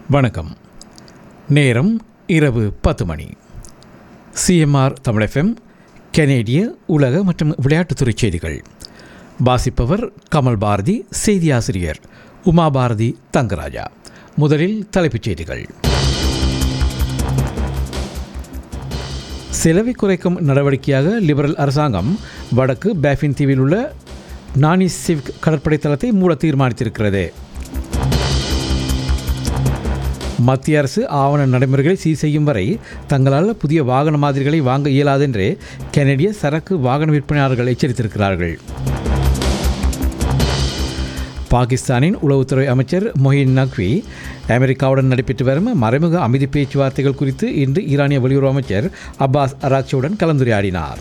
வணக்கம் நேரம் இரவு பத்து மணி சிஎம்ஆர் தமிழ் எஃப்எம் கனேடிய உலக மற்றும் விளையாட்டுத்துறை செய்திகள் வாசிப்பவர் கமல் பாரதி செய்தி ஆசிரியர் உமா பாரதி தங்கராஜா முதலில் தலைப்புச் செய்திகள் செலவை குறைக்கும் நடவடிக்கையாக லிபரல் அரசாங்கம் வடக்கு பேஃபின் தீவில் உள்ள நானி சிவிக் கடற்படை தளத்தை மூட தீர்மானித்திருக்கிறது மத்திய அரசு ஆவண நடைமுறைகளை சீர் செய்யும் வரை தங்களால் புதிய வாகன மாதிரிகளை வாங்க இயலாது என்று கனடிய சரக்கு வாகன விற்பனையாளர்கள் எச்சரித்திருக்கிறார்கள் பாகிஸ்தானின் உளவுத்துறை அமைச்சர் மொஹின் நக்வி அமெரிக்காவுடன் நடைபெற்று வரும் மறைமுக அமைதி பேச்சுவார்த்தைகள் குறித்து இன்று ஈரானிய வெளியுறவு அமைச்சர் அப்பாஸ் அராக்சியுடன் கலந்துரையாடினார்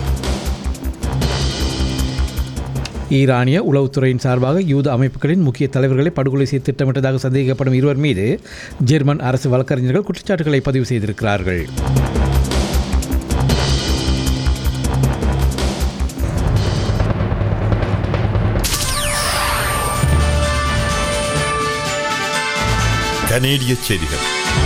ஈரானிய உளவுத்துறையின் சார்பாக யூத அமைப்புகளின் முக்கிய தலைவர்களை படுகொலை செய்ய திட்டமிட்டதாக சந்தேகிக்கப்படும் இருவர் மீது ஜெர்மன் அரசு வழக்கறிஞர்கள் குற்றச்சாட்டுகளை பதிவு செய்திருக்கிறார்கள் கனேடிய செய்திகள்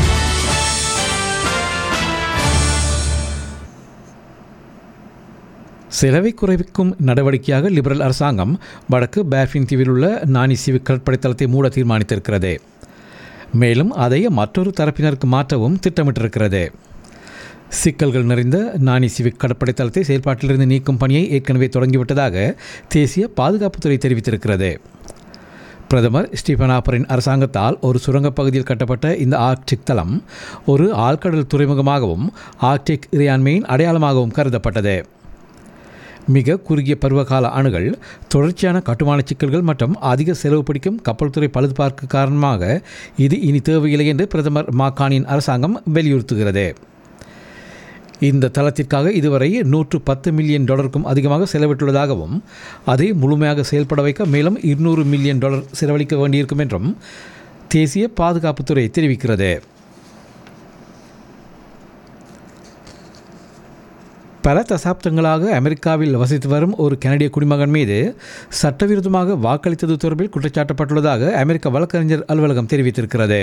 செலவை குறைக்கும் நடவடிக்கையாக லிபரல் அரசாங்கம் வடக்கு பேஃபின் தீவில் உள்ள நானி சிவிக் கடற்படை தளத்தை மூட தீர்மானித்திருக்கிறது மேலும் அதை மற்றொரு தரப்பினருக்கு மாற்றவும் திட்டமிட்டிருக்கிறது சிக்கல்கள் நிறைந்த நானி சிவிக் கடற்படை தளத்தை செயல்பாட்டிலிருந்து நீக்கும் பணியை ஏற்கனவே தொடங்கிவிட்டதாக தேசிய பாதுகாப்புத்துறை தெரிவித்திருக்கிறது பிரதமர் ஸ்டீபன் ஆப்பரின் அரசாங்கத்தால் ஒரு சுரங்கப் பகுதியில் கட்டப்பட்ட இந்த ஆர்க்டிக் தளம் ஒரு ஆழ்கடல் துறைமுகமாகவும் ஆர்க்டிக் இறையாண்மையின் அடையாளமாகவும் கருதப்பட்டது மிக குறுகிய பருவகால அணுகள் தொடர்ச்சியான கட்டுமான சிக்கல்கள் மற்றும் அதிக செலவு பிடிக்கும் கப்பல் துறை பழுதுபார்க்கு காரணமாக இது இனி தேவையில்லை என்று பிரதமர் மாகாணியின் அரசாங்கம் வலியுறுத்துகிறது இந்த தளத்திற்காக இதுவரை நூற்று பத்து மில்லியன் டாலருக்கும் அதிகமாக செலவிட்டுள்ளதாகவும் அதை முழுமையாக செயல்பட வைக்க மேலும் இருநூறு மில்லியன் டாலர் செலவழிக்க வேண்டியிருக்கும் என்றும் தேசிய பாதுகாப்புத்துறை தெரிவிக்கிறது பல தசாப்தங்களாக அமெரிக்காவில் வசித்து வரும் ஒரு கனடிய குடிமகன் மீது சட்டவிரோதமாக வாக்களித்தது தொடர்பில் குற்றச்சாட்டப்பட்டுள்ளதாக அமெரிக்க வழக்கறிஞர் அலுவலகம் தெரிவித்திருக்கிறது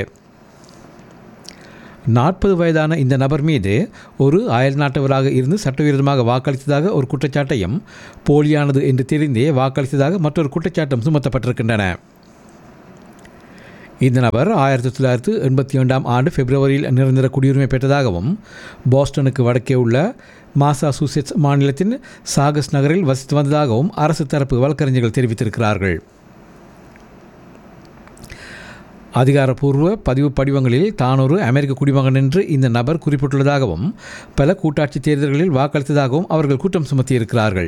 நாற்பது வயதான இந்த நபர் மீது ஒரு அயல் நாட்டவராக இருந்து சட்டவிரோதமாக வாக்களித்ததாக ஒரு குற்றச்சாட்டையும் போலியானது என்று தெரிந்தே வாக்களித்ததாக மற்றொரு குற்றச்சாட்டும் சுமத்தப்பட்டிருக்கின்றன இந்த நபர் ஆயிரத்தி தொள்ளாயிரத்து எண்பத்தி இரண்டாம் ஆண்டு பிப்ரவரியில் நிரந்தர குடியுரிமை பெற்றதாகவும் போஸ்டனுக்கு வடக்கே உள்ள மாசாசூசெட்ஸ் மாநிலத்தின் சாகஸ் நகரில் வசித்து வந்ததாகவும் அரசு தரப்பு வழக்கறிஞர்கள் தெரிவித்திருக்கிறார்கள் அதிகாரப்பூர்வ பதிவு படிவங்களில் தான் ஒரு அமெரிக்க குடிமகன் என்று இந்த நபர் குறிப்பிட்டுள்ளதாகவும் பல கூட்டாட்சி தேர்தல்களில் வாக்களித்ததாகவும் அவர்கள் குற்றம் சுமத்தியிருக்கிறார்கள்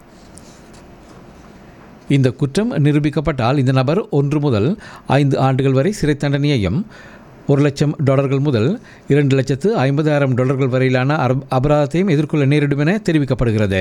இந்த குற்றம் நிரூபிக்கப்பட்டால் இந்த நபர் ஒன்று முதல் ஐந்து ஆண்டுகள் வரை சிறை தண்டனையையும் ஒரு லட்சம் டாலர்கள் முதல் இரண்டு லட்சத்து ஐம்பதாயிரம் டாலர்கள் வரையிலான அர- அபராதத்தையும் எதிர்கொள்ள நேரிடும் என தெரிவிக்கப்படுகிறது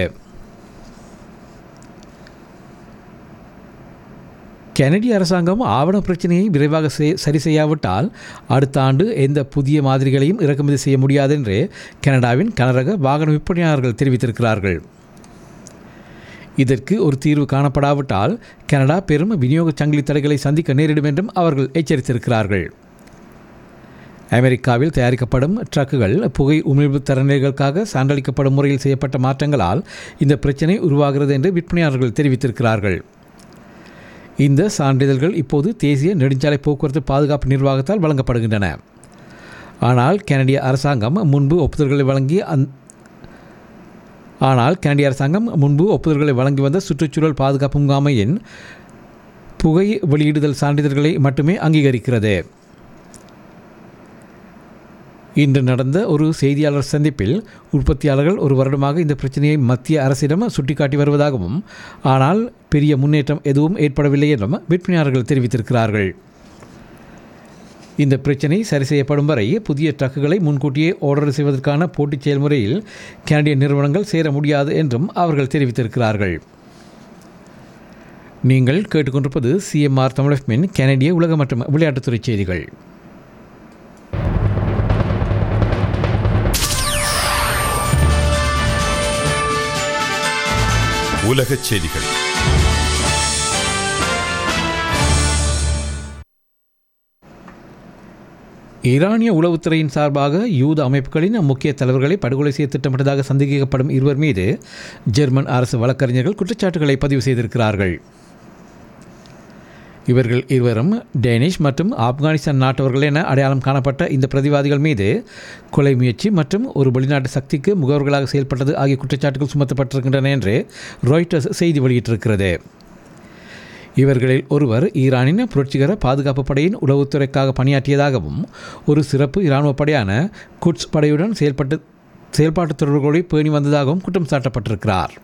கனடிய அரசாங்கம் ஆவண பிரச்சனையை விரைவாக செய்- சரி செய்யாவிட்டால் அடுத்த ஆண்டு எந்த புதிய மாதிரிகளையும் இறக்குமதி செய்ய முடியாது என்று கனடாவின் கனரக வாகன விற்பனையாளர்கள் தெரிவித்திருக்கிறார்கள் இதற்கு ஒரு தீர்வு காணப்படாவிட்டால் கனடா பெரும் விநியோக சங்கிலி தடைகளை சந்திக்க நேரிடும் என்றும் அவர்கள் எச்சரித்திருக்கிறார்கள் அமெரிக்காவில் தயாரிக்கப்படும் ட்ரக்குகள் புகை உமிழ்வு தரநிலைகளுக்காக சான்றளிக்கப்படும் முறையில் செய்யப்பட்ட மாற்றங்களால் இந்த பிரச்சினை உருவாகிறது என்று விற்பனையாளர்கள் தெரிவித்திருக்கிறார்கள் இந்த சான்றிதழ்கள் இப்போது தேசிய நெடுஞ்சாலை போக்குவரத்து பாதுகாப்பு நிர்வாகத்தால் வழங்கப்படுகின்றன ஆனால் கனடிய அரசாங்கம் முன்பு ஒப்புதல்களை வழங்கி அந் ஆனால் கனடிய அரசாங்கம் முன்பு ஒப்புதல்களை வழங்கி வந்த சுற்றுச்சூழல் பாதுகாப்பு முகாமையின் புகை வெளியிடுதல் சான்றிதழ்களை மட்டுமே அங்கீகரிக்கிறது இன்று நடந்த ஒரு செய்தியாளர் சந்திப்பில் உற்பத்தியாளர்கள் ஒரு வருடமாக இந்த பிரச்சனையை மத்திய அரசிடம் சுட்டிக்காட்டி வருவதாகவும் ஆனால் பெரிய முன்னேற்றம் எதுவும் ஏற்படவில்லை என்றும் விற்பனையாளர்கள் தெரிவித்திருக்கிறார்கள் இந்த பிரச்சனை சரி செய்யப்படும் வரை புதிய ட்ரக்குகளை முன்கூட்டியே ஆர்டர் செய்வதற்கான போட்டிச் செயல்முறையில் கனடிய நிறுவனங்கள் சேர முடியாது என்றும் அவர்கள் தெரிவித்திருக்கிறார்கள் நீங்கள் கேட்டுக்கொண்டிருப்பது சிஎம்ஆர் தமிழகமின் கனடிய உலக மற்றும் விளையாட்டுத்துறை செய்திகள் உலகச் செய்திகள் ஈரானிய உளவுத்துறையின் சார்பாக யூத அமைப்புகளின் முக்கிய தலைவர்களை படுகொலை செய்ய திட்டமிட்டதாக சந்தேகிக்கப்படும் இருவர் மீது ஜெர்மன் அரசு வழக்கறிஞர்கள் குற்றச்சாட்டுகளை பதிவு செய்திருக்கிறார்கள் இவர்கள் இருவரும் டேனிஷ் மற்றும் ஆப்கானிஸ்தான் நாட்டவர்கள் என அடையாளம் காணப்பட்ட இந்த பிரதிவாதிகள் மீது கொலை முயற்சி மற்றும் ஒரு வெளிநாட்டு சக்திக்கு முகவர்களாக செயல்பட்டது ஆகிய குற்றச்சாட்டுகள் சுமத்தப்பட்டிருக்கின்றன என்று ராய்ட்டர்ஸ் செய்தி வெளியிட்டிருக்கிறது இவர்களில் ஒருவர் ஈரானின் புரட்சிகர பாதுகாப்பு படையின் உளவுத்துறைக்காக பணியாற்றியதாகவும் ஒரு சிறப்பு இராணுவ படையான குட்ஸ் படையுடன் செயல்பட்டு செயல்பாட்டு தொடர்புகளை பேணி வந்ததாகவும் குற்றம் சாட்டப்பட்டிருக்கிறார்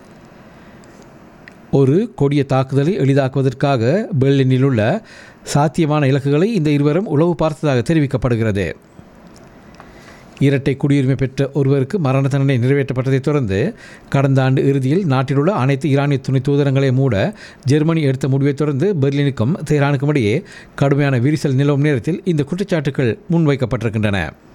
ஒரு கொடிய தாக்குதலை எளிதாக்குவதற்காக பெர்லினில் உள்ள சாத்தியமான இலக்குகளை இந்த இருவரும் உளவு பார்த்ததாக தெரிவிக்கப்படுகிறது இரட்டை குடியுரிமை பெற்ற ஒருவருக்கு மரண தண்டனை நிறைவேற்றப்பட்டதைத் தொடர்ந்து கடந்த ஆண்டு இறுதியில் நாட்டில் உள்ள அனைத்து ஈரானிய துணை தூதரங்களை மூட ஜெர்மனி எடுத்த முடிவைத் தொடர்ந்து பெர்லினுக்கும் தெஹ்ரானுக்கும் இடையே கடுமையான விரிசல் நிலவும் நேரத்தில் இந்த குற்றச்சாட்டுகள் முன்வைக்கப்பட்டிருக்கின்றன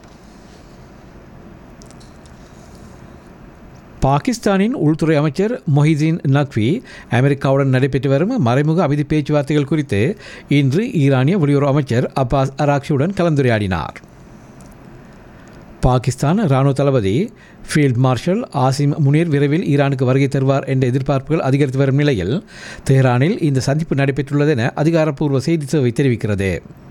பாகிஸ்தானின் உள்துறை அமைச்சர் மொஹிதீன் நக்வி அமெரிக்காவுடன் நடைபெற்று வரும் மறைமுக அமைதி பேச்சுவார்த்தைகள் குறித்து இன்று ஈரானிய வெளியுறவு அமைச்சர் அப்பாஸ் அராக்ஷியுடன் கலந்துரையாடினார் பாகிஸ்தான் இராணுவ தளபதி ஃபீல்ட் மார்ஷல் ஆசிம் முனீர் விரைவில் ஈரானுக்கு வருகை தருவார் என்ற எதிர்பார்ப்புகள் அதிகரித்து வரும் நிலையில் தெஹ்ரானில் இந்த சந்திப்பு நடைபெற்றுள்ளது என அதிகாரப்பூர்வ செய்தி சேவை தெரிவிக்கிறது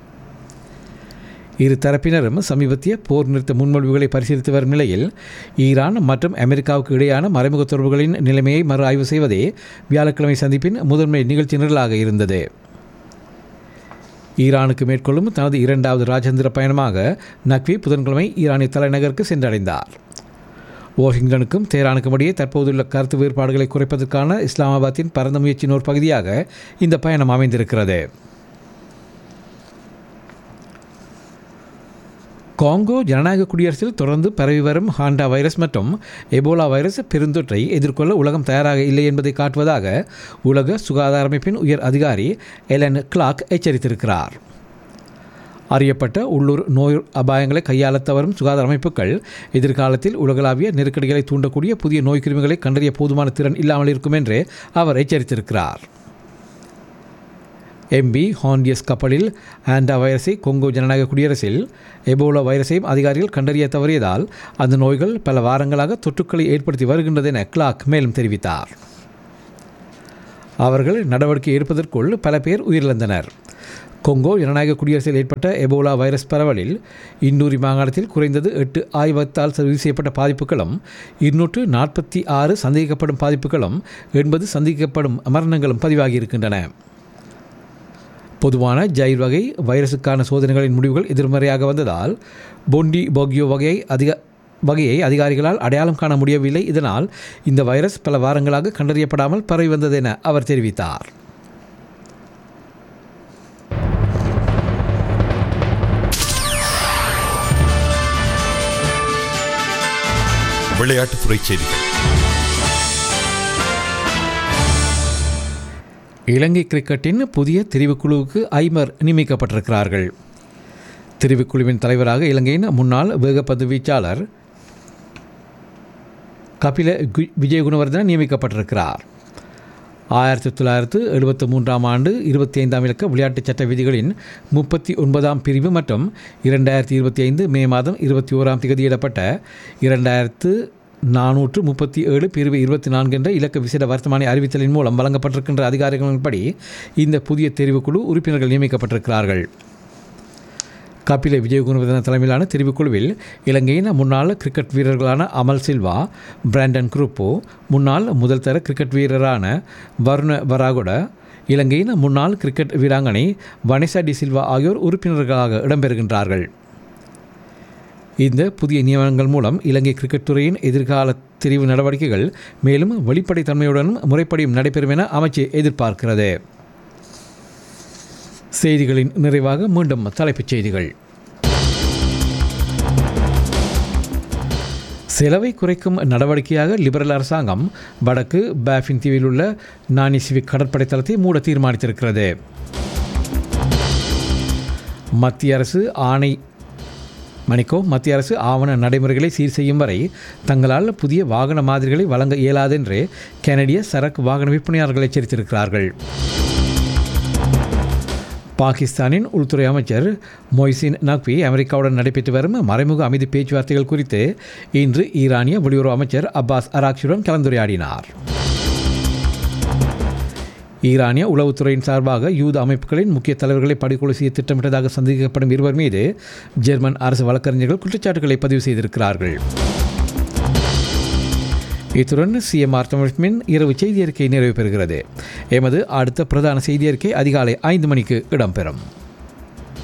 இரு தரப்பினரும் சமீபத்திய போர் நிறுத்த முன்மொழிவுகளை பரிசீலித்து வரும் நிலையில் ஈரான் மற்றும் அமெரிக்காவுக்கு இடையான மறைமுக தொடர்புகளின் நிலைமையை மறு ஆய்வு செய்வதே வியாழக்கிழமை சந்திப்பின் முதன்மை நிகழ்ச்சி நிரலாக இருந்தது ஈரானுக்கு மேற்கொள்ளும் தனது இரண்டாவது ராஜேந்திர பயணமாக நக்வி புதன்கிழமை ஈரானிய தலைநகருக்கு சென்றடைந்தார் வாஷிங்டனுக்கும் தேரானுக்கும் இடையே தற்போதுள்ள கருத்து வேறுபாடுகளை குறைப்பதற்கான இஸ்லாமாபாத்தின் பரந்த முயற்சியின் ஒரு பகுதியாக இந்த பயணம் அமைந்திருக்கிறது காங்கோ ஜனநாயக குடியரசில் தொடர்ந்து பரவி வரும் ஹாண்டா வைரஸ் மற்றும் எபோலா வைரஸ் பெருந்தொற்றை எதிர்கொள்ள உலகம் தயாராக இல்லை என்பதை காட்டுவதாக உலக சுகாதார அமைப்பின் உயர் அதிகாரி எலன் கிளாக் எச்சரித்திருக்கிறார் அறியப்பட்ட உள்ளூர் நோய் அபாயங்களை கையாளத் தவறும் சுகாதார அமைப்புகள் எதிர்காலத்தில் உலகளாவிய நெருக்கடிகளை தூண்டக்கூடிய புதிய நோய் கிருமிகளை கண்டறிய போதுமான திறன் இல்லாமல் இருக்கும் என்று அவர் எச்சரித்திருக்கிறார் எம்பி ஹாண்டியஸ் கப்பலில் ஆண்டா வைரஸை கொங்கோ ஜனநாயக குடியரசில் எபோலா வைரஸையும் அதிகாரிகள் கண்டறிய தவறியதால் அந்த நோய்கள் பல வாரங்களாக தொற்றுக்களை ஏற்படுத்தி வருகின்றது என கிளாக் மேலும் தெரிவித்தார் அவர்கள் நடவடிக்கை எடுப்பதற்குள் பல பேர் உயிரிழந்தனர் கொங்கோ ஜனநாயக குடியரசில் ஏற்பட்ட எபோலா வைரஸ் பரவலில் இந்தூரி மாகாணத்தில் குறைந்தது எட்டு ஆய்வகத்தால் சரி செய்யப்பட்ட பாதிப்புகளும் இருநூற்று நாற்பத்தி ஆறு சந்தேகிக்கப்படும் பாதிப்புகளும் எண்பது சந்தேகிக்கப்படும் மரணங்களும் பதிவாகியிருக்கின்றன பொதுவான ஜைர் வகை வைரஸுக்கான சோதனைகளின் முடிவுகள் எதிர்மறையாக வந்ததால் பொண்டி போகியோ வகையை அதிக வகையை அதிகாரிகளால் அடையாளம் காண முடியவில்லை இதனால் இந்த வைரஸ் பல வாரங்களாக கண்டறியப்படாமல் பரவி வந்தது என அவர் தெரிவித்தார் விளையாட்டுத்துறை செய்திகள் இலங்கை கிரிக்கெட்டின் புதிய தெரிவுக்குழுவுக்கு ஐமர் நியமிக்கப்பட்டிருக்கிறார்கள் தெரிவுக்குழுவின் தலைவராக இலங்கையின் முன்னாள் வேகப்பந்து வீச்சாளர் கபில கு- விஜயகுணவர்தன நியமிக்கப்பட்டிருக்கிறார் ஆயிரத்தி தொள்ளாயிரத்து எழுபத்து மூன்றாம் ஆண்டு இருபத்தி ஐந்தாம் இலக்க விளையாட்டுச் சட்ட விதிகளின் முப்பத்தி ஒன்பதாம் பிரிவு மற்றும் இரண்டாயிரத்தி இருபத்தி ஐந்து மே மாதம் இருபத்தி ஓராம் தேதியிடப்பட்ட இரண்டாயிரத்து நானூற்று முப்பத்தி ஏழு பிரிவு இருபத்தி நான்கு என்ற இலக்க விசேட வர்த்தமானி அறிவித்தலின் மூலம் வழங்கப்பட்டிருக்கின்ற அதிகாரிகளின்படி இந்த புதிய தெரிவுக்குழு உறுப்பினர்கள் நியமிக்கப்பட்டிருக்கிறார்கள் கபில விஜயகுணவர்தன தலைமையிலான தெரிவுக்குழுவில் இலங்கையின் முன்னாள் கிரிக்கெட் வீரர்களான அமல் சில்வா பிராண்டன் குரூப்போ முன்னாள் முதல் தர கிரிக்கெட் வீரரான வருண வராகுட இலங்கையின் முன்னாள் கிரிக்கெட் வீராங்கனை வனிசா டி சில்வா ஆகியோர் உறுப்பினர்களாக இடம்பெறுகின்றார்கள் இந்த புதிய நியமனங்கள் மூலம் இலங்கை கிரிக்கெட் துறையின் எதிர்கால தெரிவு நடவடிக்கைகள் மேலும் வெளிப்படைத்தன்மையுடனும் முறைப்படியும் நடைபெறும் என அமைச்சு எதிர்பார்க்கிறது செய்திகளின் நிறைவாக மீண்டும் தலைப்புச் செய்திகள் செலவை குறைக்கும் நடவடிக்கையாக லிபரல் அரசாங்கம் வடக்கு பேஃபின் தீவில் உள்ள நானி சிவிக் கடற்படை தளத்தை மூட தீர்மானித்திருக்கிறது மத்திய அரசு ஆணை மணிக்கோ மத்திய அரசு ஆவண நடைமுறைகளை சீர் செய்யும் வரை தங்களால் புதிய வாகன மாதிரிகளை வழங்க இயலாதென்று கனடிய சரக்கு வாகன விற்பனையாளர்கள் எச்சரித்திருக்கிறார்கள் பாகிஸ்தானின் உள்துறை அமைச்சர் மொய்சின் நக்வி அமெரிக்காவுடன் நடைபெற்று வரும் மறைமுக அமைதி பேச்சுவார்த்தைகள் குறித்து இன்று ஈரானிய வெளியுறவு அமைச்சர் அப்பாஸ் அராக்ஷியுடன் கலந்துரையாடினார் ஈரானிய உளவுத்துறையின் சார்பாக யூத அமைப்புகளின் முக்கிய தலைவர்களை படுகொலை செய்ய திட்டமிட்டதாக சந்தேகிக்கப்படும் இருவர் மீது ஜெர்மன் அரசு வழக்கறிஞர்கள் குற்றச்சாட்டுகளை பதிவு செய்திருக்கிறார்கள் இத்துடன் சிஎம்ஆர் தமிழ்மின் இரவு செய்தி அறிக்கை நிறைவு பெறுகிறது எமது அடுத்த பிரதான செய்தி அறிக்கை அதிகாலை ஐந்து மணிக்கு இடம்பெறும்